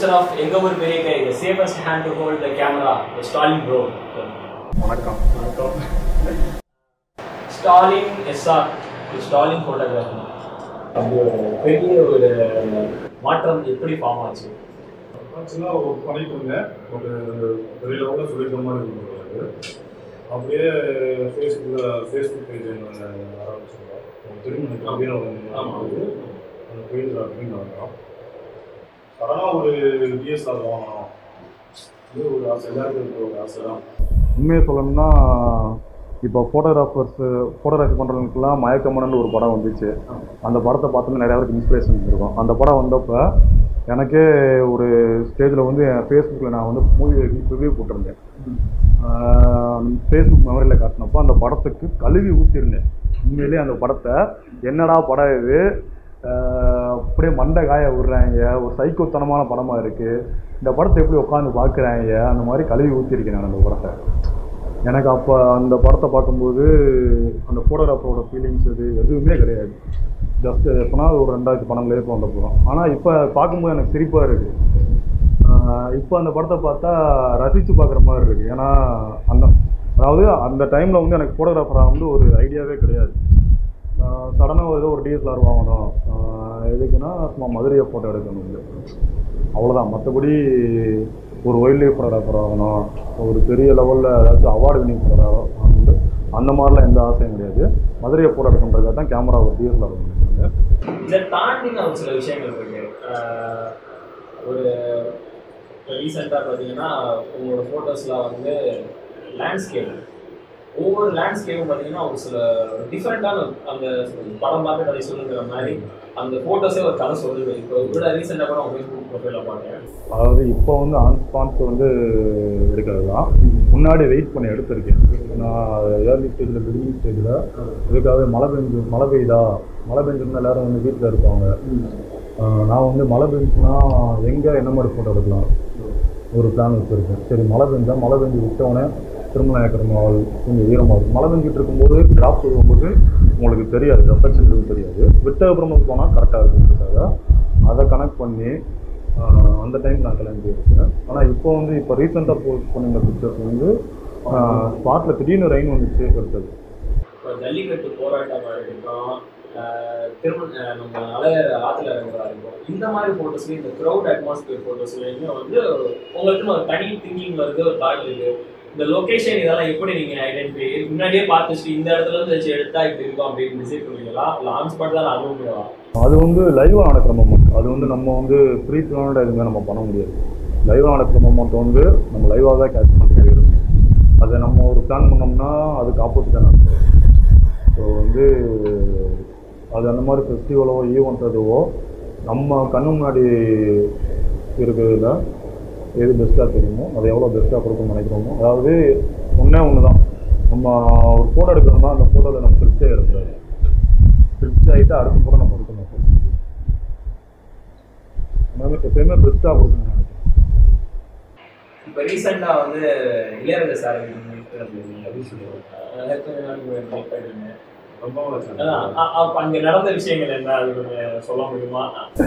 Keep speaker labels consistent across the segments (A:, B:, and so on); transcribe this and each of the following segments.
A: Producer of எங்க ஊர் பெரிய கை the safest hand to hold the camera the Stalin bro
B: வணக்கம்
A: ஸ்டாலின் எஸ்ஆர் ஸ்டாலின் ஃபோட்டோகிராஃபி அது ஒரு பெரிய ஒரு மாற்றம் எப்படி ஃபார்ம் ஆச்சு
B: ஆக்சுவலாக ஒரு பண்ணிட்டு இருந்தேன் ஒரு பெரிய லெவலில் சொல்லிக்கிற மாதிரி இருந்தது அப்படியே ஃபேஸ்புக்கில் ஃபேஸ்புக் பேஜ் ஆரம்பிச்சிருந்தோம் திரும்ப அப்படின்னு
A: ஆமா.
B: ஒரு அந்த பேஜில் அப்படின்னு வந்தோம் சடனாக ஒரு டிஎஸ்ஆர் வாங்கணும் இது ஒரு ஆசை எல்லாருக்கும் இருக்க ஒரு ஆசை தான்
C: உண்மையை சொல்லணும்னா இப்போ ஃபோட்டோகிராஃபர்ஸு ஃபோட்டோகிராஃபி பண்ணுறவங்களுக்குலாம் மயக்கமனன்னு ஒரு படம் வந்துச்சு அந்த படத்தை பார்த்து நிறைய பேருக்கு இன்ஸ்பிரேஷன் இருக்கும் அந்த படம் வந்தப்போ எனக்கே ஒரு ஸ்டேஜில் வந்து என் ஃபேஸ்புக்கில் நான் வந்து மூவி ரிவ்யூ போட்டிருந்தேன் ஃபேஸ்புக் மெமரியில் காட்டினப்போ அந்த படத்துக்கு கழுவி ஊற்றிருந்தேன் உண்மையிலேயே அந்த படத்தை என்னடா படம் இது ஆஹ் அப்படியே மண்டை காய விடுறாங்க ஒரு சைக்கோத்தனமான படமாக இருக்குது இந்த படத்தை எப்படி உட்காந்து பார்க்குறாங்க அந்த மாதிரி கழுவி ஊற்றிருக்கேன் நான் அந்த படத்தை எனக்கு அப்போ அந்த படத்தை பார்க்கும்போது அந்த ஃபோட்டோகிராஃபரோட ஃபீலிங்ஸ் இது எதுவுமே கிடையாது ஜஸ்ட் எப்போனா ஒரு ரெண்டாயிரத்தி பன்னெண்டுலேயே இப்போ வந்த போகிறோம் ஆனால் இப்போ பார்க்கும்போது எனக்கு சிரிப்பாக இருக்குது இப்போ அந்த படத்தை பார்த்தா ரசித்து பார்க்குற மாதிரி இருக்குது ஏன்னா அந்த அதாவது அந்த டைமில் வந்து எனக்கு ஃபோட்டோகிராஃபராக வந்து ஒரு ஐடியாவே கிடையாது சடனாக ஏதோ ஒரு டிஎஸ்எல்ஆர் வாங்கணும் ஆஹ் எதுக்குன்னா சும்மா மதுரையை ஃபோட்டோ எடுக்கணும் அவ்வளோதான் மற்றபடி ஒரு வைல்ட் லைஃப் ஃபோட்டோகிராஃபர் ஆகணும் ஒரு பெரிய லெவலில் ஏதாச்சும் அவார்டு வினிங் ஃபோட்டோகிராஃபர் வந்து அந்த மாதிரிலாம் எந்த ஆசையும் கிடையாது மதுரையை ஃபோட்டோ எடுக்கணுன்றதுக்காக தான் கேமரா ஒரு டிஎஸ்எல்ஆர் பண்ணியிருக்காங்க
A: இதை தாண்டி நான் ஒரு சில விஷயங்கள் இருக்கு ஆஹ் ஒரு ரீசெண்டாக பார்த்தீங்கன்னா உங்களோட ஃபோட்டோஸில் வந்து லேண்ட்ஸ்கேப் ஒவ்வொரு லேண்ட்ஸ்கேப்பும் பார்த்தீங்கன்னா ஒரு சில டிஃப்ரெண்ட்டான அந்த படம் பார்த்து கதை சொல்லுங்கிற மாதிரி அந்த ஃபோட்டோஸே ஒரு கதை சொல்லுது இப்போ கூட ரீசெண்டாக கூட உங்கள் ஃபேஸ்புக் ப்ரொஃபைலில் பார்த்தேன்
C: அதாவது இப்போ வந்து ஆன் ஸ்பான்ஸ் வந்து எடுக்கிறது தான் முன்னாடி வெயிட் பண்ணி எடுத்திருக்கேன் நான் ஏர்லி ஸ்டேஜில் பிகினிங் ஸ்டேஜில் இதுக்காகவே மழை பெஞ்சு மழை பெய்யுதா மழை பெஞ்சிருந்தா எல்லாரும் வந்து வீட்டில் இருப்பாங்க ஆஹ் நான் வந்து மழை பெஞ்சுன்னா எங்கே என்ன மாதிரி ஃபோட்டோ எடுக்கலாம் ஒரு பிளான் வச்சுருக்கேன் சரி மழை பெஞ்சா மழை பெஞ்சு விட்டோடனே திருமண ஏக்கரமாவல் கொஞ்சம் ஈரமாக இருக்கும் மழை பெஞ்சிட்டு இருக்கும்போது டிராப் போகும்போது உங்களுக்கு தெரியாது ரெஃப்ளெக்ஷன் எதுவும் தெரியாது விட்ட அப்புறமா போனால் கரெக்டாக இருக்குன்றதுக்காக அதை கனெக்ட் பண்ணி ஆஹ் அந்த டைம் நான் கிளம்பி இருக்கேன் ஆனால் இப்போ வந்து இப்போ ரீசெண்டாக போஸ்ட் பண்ணிருந்த பிக்சர்ஸ் வந்து ஸ்பாட்டில் திடீர்னு ரெயின் வந்துச்சு எடுத்தது
A: இப்போ ஜல்லிக்கட்டு போராட்டமாக இருக்கட்டும் ஆஹ் திருமண ஆஹ் நம்ம அலையர் ஆற்றுல இறங்குறதா இருக்கும் இந்த மாதிரி ஃபோட்டோஸ்லையும் இந்த க்ரௌட் அட்மாஸ்பியர் ஃபோட்டோஸ்லையும் வந்து உங்களுக்குன்னு ஒரு தனி திங்கிங் வருது ஒரு தாட் இருக்கு இந்த லொகேஷன் இதெல்லாம் எப்படி நீங்க ஐடென்டிஃபை முன்னாடியே பார்த்து வச்சுட்டு இந்த இடத்துல இருந்து வச்சு எடுத்தா இப்படி இருக்கும் அப்படின்னு டிசைட் பண்ணுவீங்களா இல்லை ஆன் ஸ்பாட் தான் அனுபவங்களா
C: அது வந்து லைவாக நடக்கிற மூமெண்ட் அது வந்து நம்ம வந்து ப்ரீ பிளானோட எதுவுமே நம்ம பண்ண முடியாது லைவாக நடக்கிற மூமெண்ட் வந்து நம்ம லைவாக தான் கேட்ச் பண்ண முடியாது அதை நம்ம ஒரு பிளான் பண்ணோம்னா அதுக்கு ஆப்போசிட்டாக நடக்கும் ஸோ வந்து அது அந்த மாதிரி ஃபெஸ்டிவலோ ஈவெண்ட் அதுவோ நம்ம கண்ணு முன்னாடி இருக்கிறதுல எது பெஸ்ட்டாக தெரியுமோ அதை எவ்வளோ பெஸ்ட்டாக கொடுக்கணும்னு நினைக்கிறோமோ அதாவது ஒன்றே ஒன்று தான் நம்ம ஒரு ஃபோட்டோ எடுக்கிறோம்னா அந்த ஃபோட்டோவில் நம்ம திருப்தியாக இருக்கக்கூடாது திருப்தி ஆகிட்டு அடுத்த முறை நம்ம எடுக்க மாட்டோம் எல்லாமே எப்பயுமே பெஸ்ட்டாக கொடுக்கணும்னு நினைக்கிறேன்
A: இப்போ ரீசெண்டாக வந்து இளையராஜா சார்
B: ரொம்ப ஆசை.
A: அங்கே நடந்த விஷயங்கள் என்ன அது கொஞ்சம் சொல்ல முடியுமா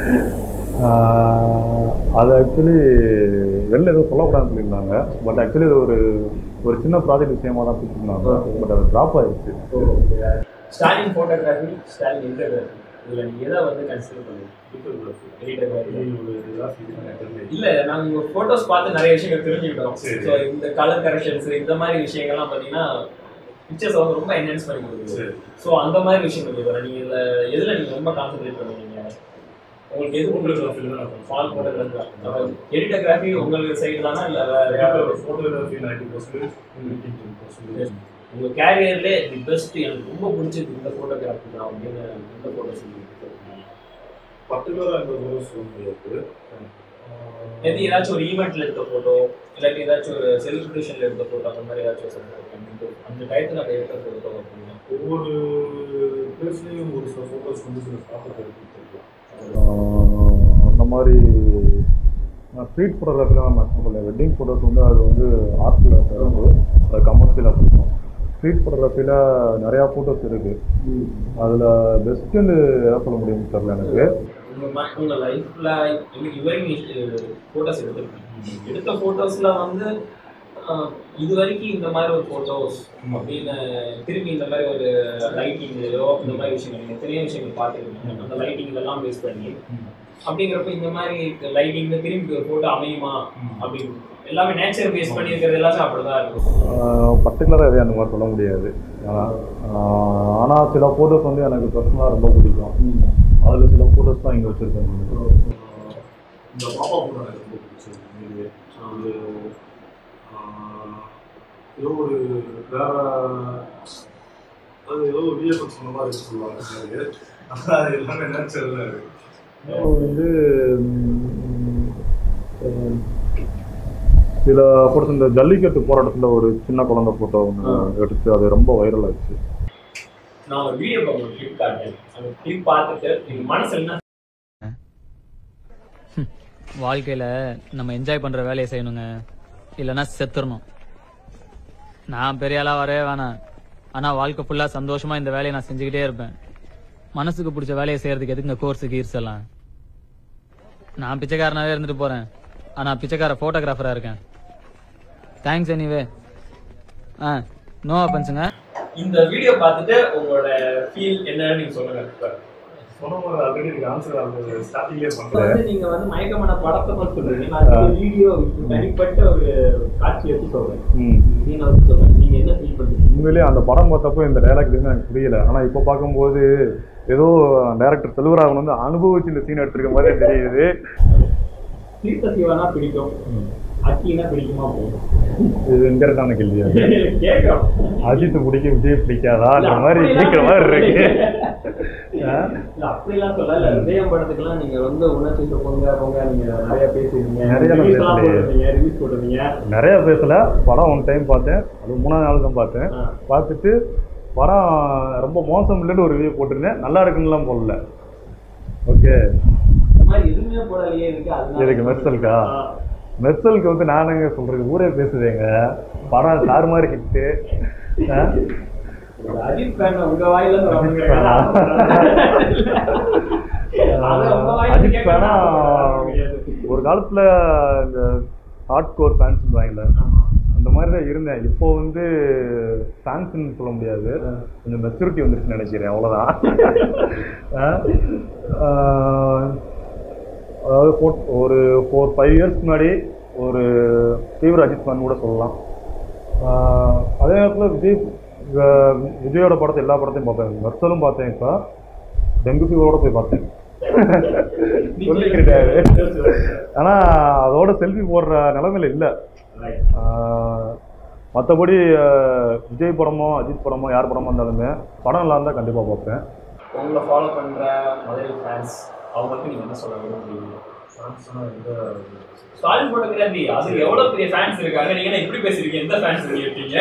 C: ஆஹ் அது ஆக்சுவலி வெளில எதுவும் சொல்லக்கூடாதுன்னு சொல்லியிருந்தாங்க பட் ஆக்சுவலி இது ஒரு ஒரு சின்ன ப்ராஜெக்ட் விஷயமா தான் கொடுத்துருந்தாங்க பட் அது ட்ராப் ஆயிடுச்சு
A: ஸ்டாலின் ஃபோட்டோகிராஃபி ஸ்டாலின் இன்டர்கிராஃபி இதில் நீங்கள் எதை வந்து கன்சிடர் பண்ணுவீங்க Photography.
B: இது ஒரு இதா feel பண்ண தெரியல.
A: இல்ல நாங்க உங்க போட்டோஸ் பார்த்து நிறைய விஷயங்கள் தெரிஞ்சுக்கிட்டோம்
B: சரி.
A: ஸோ இந்த கலர் கரெக்ஷன்ஸ் இந்த மாதிரி விஷயங்கள்லாம் பார்த்தீங்கன்னா பிக்சர்ஸ் வந்து ரொம்ப என்ஹான்ஸ் பண்ணி கொடுக்குது
B: சரி.
A: ஸோ அந்த மாதிரி விஷயங்கள் கேட்குறேன் நீங்க இதுல எதுல நீங்க ரொம்ப கான்சென்ட்ரேட் பண்ணுவீங்க உங்களுக்கு எது உங்களுக்கு
B: Photography தான் நான்
A: ஃபால் போட்டோகிராஃபி எடிட்டோகிராஃபி உங்களுக்கு சைடு தானா இல்ல வேற
B: photography,
A: யாராவது?
B: photography 90%, editing 10%.
A: உங்க கேரியர்ல தி பெஸ்ட் எனக்கு ரொம்ப பிடிச்சது இந்த போட்டோகிராஃபி தான் அப்படின்னு இந்த போட்டோஸ்
B: particular ஆ இந்த photos சொல்ல முடியாது.
A: எது ஏதாச்சும் ஒரு ஈவெண்ட்ல எடுத்த போட்டோ இல்லாட்டி ஏதாச்சும் ஒரு செலிப்ரேஷன்ல எடுத்த போட்டோ அந்த மாதிரி ஏதாச்சும் சொல்லுங்க அந்த டயத்துல அந்த எடுத்த போட்டோ அப்படின்னா
B: ஒவ்வொரு பிளேஸ்லயும் ஒரு சில ஃபோட்டோஸ் வந்து சில தாக்கத்தை ஏற்படுத்திருக்கும்
C: ஆஹ் அந்த மாதிரி ஸ்ட்ரீட் ஃபோட்டோகிராஃபி தான் மேக்ஸிமம் சொல்லுவேன் வெட்டிங் ஃபோட்டோஸ் வந்து அது வந்து ஆர்ட்டில் வரும்போது அது கமர்ஷியலாக பிடிக்கும் ஸ்ட்ரீட் ஃபோட்டோகிராஃபியில் நிறையா ஃபோட்டோஸ் இருக்குது அதில் பெஸ்ட்டுன்னு எதை சொல்ல முடியும்னு தெரியல எனக்கு
A: உங்க ம- உங்க லைஃப்ல இது வரைக்கும் ஃபோட்டோஸ் எடுத்திருக்கீங்க எடுத்த ஃபோட்டோஸ்ல வந்து ஆஹ், இது வரைக்கும் இந்த மாதிரி ஒரு ஃபோட்டோஸ் அப்படின்னு திரும்பி இந்த மாதிரி ஒரு லைட்டிங்லையோ இந்த மாதிரி விஷயங்கள் நீங்க எத்தனையோ விஷயங்கள் பார்த்துருக்கீங்க அந்த லைட்டிங் இதெல்லாம் பேஸ் பண்ணி அப்படிங்கிறப்ப இந்த மாதிரி லைட்டிங்ல திரும்பி ஒரு ஃபோட்டோ அமையுமா அப்படின்னு எல்லாமே நேச்சர் பேஸ் பண்ணி இருக்கிறது எல்லாமே அப்படிதான் இருக்கும்
C: பர்டிகுலராக எதையும் அந்த மாதிரி சொல்ல முடியாது ஆனால் சில ஃபோட்டோஸ் வந்து எனக்கு பர்சனலாக ரொம்ப பிடிக்கும் அதில் சில ஃபோட்டோஸ் தான் இங்கே வச்சுருக்கேன்
B: இந்த பாப்பா கூட எனக்கு ரொம்ப பிடிச்சது உண்மையிலேயே. அது ஆஹ், ஏதோ ஒரு வேற அது ஏதோ ஒரு விஎஃப்எக்ஸ் சொன்ன மாதிரி இருக்கு சொல்லுவாங்க சிலரு. ஆனா அது எல்லாமே நேச்சுரலாக இருக்கு
C: வந்து ம், ம், சில ஃபோட்டோஸ் இந்த ஜல்லிக்கட்டு போராட்டத்தில் ஒரு சின்ன குழந்தை ஃபோட்டோ ஒன்று எடுத்து அது ரொம்ப வைரல் ஆச்சு
A: நான் ஒரு வீடியோ உங்களுக்கு கிளிப் காட்டேன் அந்த கிளிப் பார்த்துட்டு எங்க மனசுல என்ன
D: வாழ்க்கையில நம்ம என்ஜாய் பண்ற வேலையை செய்யணுங்க இல்லைன்னா செத்துறணும் நான் பெரிய ஆளா வரவே வேணாம் ஆனா வாழ்க்கை ஃபுல்லா சந்தோஷமா இந்த வேலையை நான் செஞ்சுக்கிட்டே இருப்பேன் மனசுக்கு பிடிச்ச வேலையை செய்யறதுக்கு எதுக்கு இந்த கோர்ஸு கீர்ஸ் எல்லாம் நான் பிச்சைக்காரனாவே இருந்துட்டு போறேன் ஆனா பிச்சைக்கார போட்டோகிராஃபரா இருக்கேன் தேங்க்ஸ் எனிவே ஆ நோ அப்பன்ஸுங்க
A: இந்த வீடியோ பார்த்துட்டு உங்களோட ஃபீல் என்னன்னு நீங்க சொல்லுங்க இப்ப.
B: சொன்ன மாதிரி ஆல்ரெடி எனக்கு ஆன்சர் அந்த ஸ்டார்டிங்லேயே
A: இப்ப
B: பண்ணுறேன்
A: வந்து நீங்க வந்து மயக்கமான படத்தை மட்டும் சொல்றீங்க நான் இந்த வீடியோ தனிப்பட்ட ஒரு காட்சி வச்சு சொல்றேன்
C: ம்
A: நீங்க வந்து சொல்றேன் நீங்க என்ன ஃபீல் பண்றீங்க
C: உண்மையிலேயே அந்த படம் பார்த்தப்போ இந்த டைலாக் எதுவுமே எனக்கு புரியல ஆனால் இப்போ பார்க்கும்போது ஏதோ டைரக்டர் செல்வராகவன் வந்து அனுபவிச்சு இந்த சீன் எடுத்திருக்க மாதிரி தெரியுது
A: தீர்த்த சிவானா பிடிக்கும் அக்கினா பிடிக்குமா போகும்
C: இது இன்கரெக்டான கேள்வியா
A: கேட்கறோம்
C: அஜித் பிடிக்கும் விஜய் பிடிக்காதான்ற மாதிரி கேட்குற மாதிரி இருக்கு ஆ?
A: இல்ல அப்படிலாம் சொல்லல விஜயம் படத்துக்குலாம் நீங்க வந்து உணர்ச்சி போங்க போங்க நீங்க நிறைய பேசுறீங்க
C: நிறைய நான்
A: ரிவ்யூஸ்லாம்
C: பேசலையே.
A: போடுறீங்க ரிவ்யூஸ் போடுறீங்க
C: நிறைய பேசல படம் ஒன் டைம் பார்த்தேன் அது மூணாவது நாள் தான் பார்த்தேன்
A: ஆ.
C: பார்த்துட்டு படம் ரொம்ப மோசம் இல்லைன்னு ஒரு ரிவ்யூ போட்டிருந்தேன் நல்லா இருக்குன்னுலாம் போடல ஓகே
A: இந்த மாதிரி எதுவுமே போடலையே இருக்கு அதனால
C: எதுக்கு மெர்சலுக்கா
A: ஆ.
C: மெர்சலுக்கு வந்து நானுங்க சொல்றது ஊரே பேசுதேங்க படம் சார் மாதிரி ஹிட்டு
A: ஒரு அஜித் ஃபேன் உங்க வாயில இருந்து
C: அஜித்
A: வரணுங்கிறதுக்காக
C: fan-ஆ?
A: அதை உங்க வாயில
C: அஜித்
A: கேட்க
C: ஃபேனா
A: முடியாது.
C: ஒரு காலத்துல இந்த ஹார்ட் கோர் ஃபேன்ஸ் வாங்கல அந்த மாதிரி தான் இருந்தேன் இப்போ வந்து ஃபேன்ஸ்னு சொல்ல முடியாது கொஞ்சம் மெச்சூரிட்டி வந்துருச்சுன்னு நினைக்கிறேன் அவ்வளோதான் அதாவது four- ஒரு ஃபோர் ஃபைவ் இயர்ஸ்க்கு முன்னாடி ஒரு தீவிர அஜித் ஃபேன் கூட சொல்லலாம் ஆஹ் அதே நேரத்தில் விஜய் வி- விஜயோட படத்தை எல்லா படத்தையும் பார்த்தேன் மெர்சலும் பார்த்தேன் இப்போ டெங்கு ஃபீவரோட போய் பார்த்தேன் சொல்லிக்கிட்டாரு ஆனால் அதோட செல்ஃபி போடுற நிலமையில இல்லை
A: Right.
C: மற்றபடி விஜய் படமோ அஜித் படமோ யார் படமோ இருந்தாலுமே படம் நல்லா இருந்தால் கண்டிப்பாக பார்ப்பேன்
A: உங்களை ஃபாலோ பண்ற மதுரை ஃபேன்ஸ் அவங்களுக்கு நீங்க என்ன சொல்ல விரும்புறீங்க
B: ஃபேன்ஸ்னா எந்த
A: ஸ்டாலின் போட்டோகிராஃபி அது எவ்வளவு பெரிய ஃபேன்ஸ் இருக்காங்க நீங்க என்ன இப்படி பேசுறீங்க எந்த ஃபேன்ஸ் நீங்க இருக்கீங்க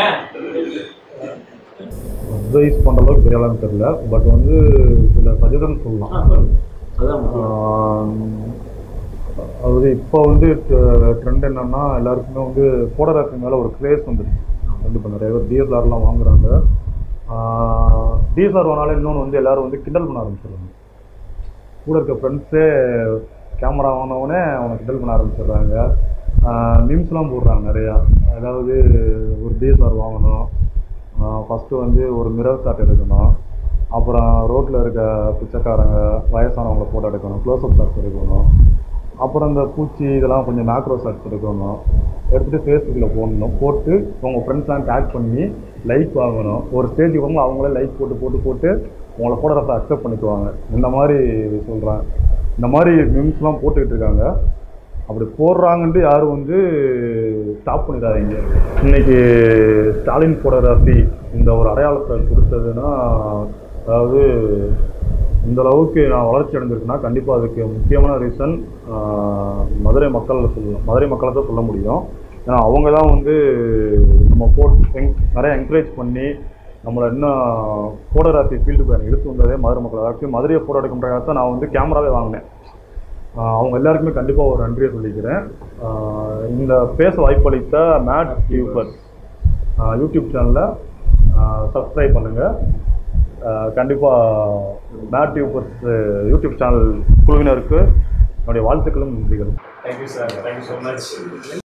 C: அட்வைஸ் பண்ணுற அளவுக்கு பெரிய அளவுக்கு தெரியல பட் வந்து சில சஜஷன் சொல்லலாம்
A: அதான்
C: ஆஹ் அதாவது இப்போ வந்து ட்ரெண்ட் என்னன்னா எல்லாருக்குமே வந்து ஃபோட்டோகிராஃபி மேலே ஒரு கிரேஸ் வந்துருச்சு கண்டிப்பாக நிறைய பேர் டிஎஸ்ஆர்லாம் வாங்குறாங்க டிஎஸ்ஆர் வாங்கினாலே இன்னொன்று வந்து எல்லாரும் வந்து கிண்டல் பண்ண ஆரம்பிச்சிடுறாங்க கூட இருக்க ஃப்ரெண்ட்ஸே கேமரா வாங்கினவுடனே அவனை கிண்டல் பண்ண ஆரம்பிச்சிடுறாங்க மீம்ஸ்லாம் போடுறாங்க நிறையா அதாவது ஒரு டிஎஸ்ஆர் வாங்கணும் ஃபஸ்ட்டு வந்து ஒரு மிரர் ஷாட் எடுக்கணும் அப்புறம் ரோட்டில் இருக்க பிச்சைக்காரங்க வயசானவங்கள ஃபோட்டோ எடுக்கணும் க்ளோஸ்அப் ஷாட்ஸ் எடுக்கணும் அப்புறம் இந்த பூச்சி இதெல்லாம் கொஞ்சம் மேக்ரோ ஷாட்ஸ் எடுக்கணும் எடுத்துகிட்டு ஃபேஸ்புக்கில் போடணும் போட்டு உங்கள் ஃப்ரெண்ட்ஸ்லாம் டேக் பண்ணி லைக் வாங்கணும் ஒரு ஸ்டேஜுக்கு வந்து அவங்களே லைக் போட்டு போட்டு போட்டு உங்களை ஃபோட்டோகிராஃபை அக்செப்ட் பண்ணிக்குவாங்க இந்த மாதிரி சொல்கிறேன் இந்த மாதிரி மீம்ஸ்லாம் போட்டுக்கிட்டு இருக்காங்க அப்படி போடுறாங்கன்ட்டு யாரும் வந்து ஸ்டாப் பண்ணிடாதீங்க இன்னைக்கு ஸ்டாலின் ஃபோட்டோகிராஃபி இந்த ஒரு அடையாளத்தை கொடுத்ததுன்னா அதாவது இந்த அளவுக்கு நான் வளர்ச்சி அடைஞ்சிருக்குன்னா கண்டிப்பாக அதுக்கு முக்கியமான ரீசன் மதுரை மக்கள் சொல்லலாம் மதுரை மக்களை தான் சொல்ல முடியும் ஏன்னா அவங்க தான் வந்து நம்ம போட் நிறைய என்கரேஜ் பண்ணி நம்மளை இன்னும் ஃபோட்டோகிராஃபி ஃபீல்டுக்கு எனக்கு இழுத்து வந்ததே மதுரை மக்கள் அதாவது மதுரையை ஃபோட்டோ எடுக்கின்ற தான் நான் வந்து கேமராவே வாங்கினேன் ஆஹ் அவங்க எல்லாருக்குமே கண்டிப்பாக ஒரு நன்றியை சொல்லிக்கிறேன் ஆஹ் இந்த பேச வாய்ப்பளித்த மேட் டியூபர் யூடியூப் சேனலை சப்ஸ்கிரைப் பண்ணுங்கள் கண்டிப்பாக மேட் யூபர்ஸ் யூடியூப் சேனல் குழுவினருக்கு என்னுடைய வாழ்த்துக்களும் நன்றிகளும்
A: thank you sir thank you so much